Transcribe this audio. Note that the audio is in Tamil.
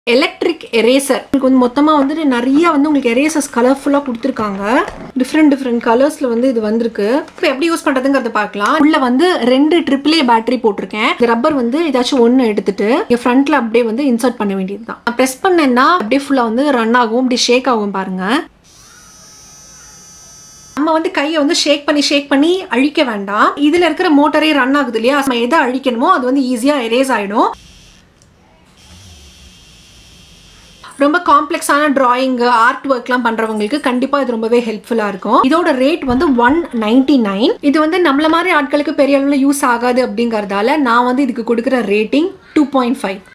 எலக்ட்ரிக் எரேசர் உங்களுக்கு வந்து மொத்தமாக வந்துட்டு நிறைய வந்து உங்களுக்கு எரேசர்ஸ் கலர்ஃபுல்லாக கொடுத்துருக்காங்க டிஃப்ரெண்ட் டிஃப்ரெண்ட் கலர்ஸில் வந்து இது வந்திருக்கு இப்போ எப்படி யூஸ் பண்ணுறதுங்கிறத பார்க்கலாம் உள்ள வந்து ரெண்டு ட்ரிபிள் ஏ பேட்டரி போட்டிருக்கேன் இந்த ரப்பர் வந்து ஏதாச்சும் ஒன்று எடுத்துட்டு என் ஃப்ரண்ட்ல அப்படியே வந்து இன்சர்ட் பண்ண வேண்டியது தான் ப்ரெஸ் பண்ணேன்னா அப்படியே ஃபுல்லாக வந்து ரன் ஆகும் அப்படியே ஷேக் ஆகும் பாருங்க நம்ம வந்து கையை வந்து ஷேக் பண்ணி ஷேக் பண்ணி அழிக்க வேண்டாம் இதுல இருக்கிற மோட்டரே ரன் ஆகுது இல்லையா நம்ம எதை அழிக்கணுமோ அது வந்து ஈஸியா எரேஸ் ஆயிடும் ரொம்ப காம்ப்ளெக்ஸான டிராயிங் ஆர்ட் ஒர்க்லாம் பண்றவங்களுக்கு கண்டிப்பா இது ரொம்பவே ஹெல்ப்ஃபுல்லா இருக்கும் இதோட ரேட் வந்து ஒன் நைன்டி நைன் இது வந்து நம்மள மாதிரி ஆட்களுக்கு பெரிய அளவில் யூஸ் ஆகாது அப்படிங்கறதால நான் வந்து இதுக்கு கொடுக்குற ரேட்டிங் டூ பாயிண்ட் ஃபைவ்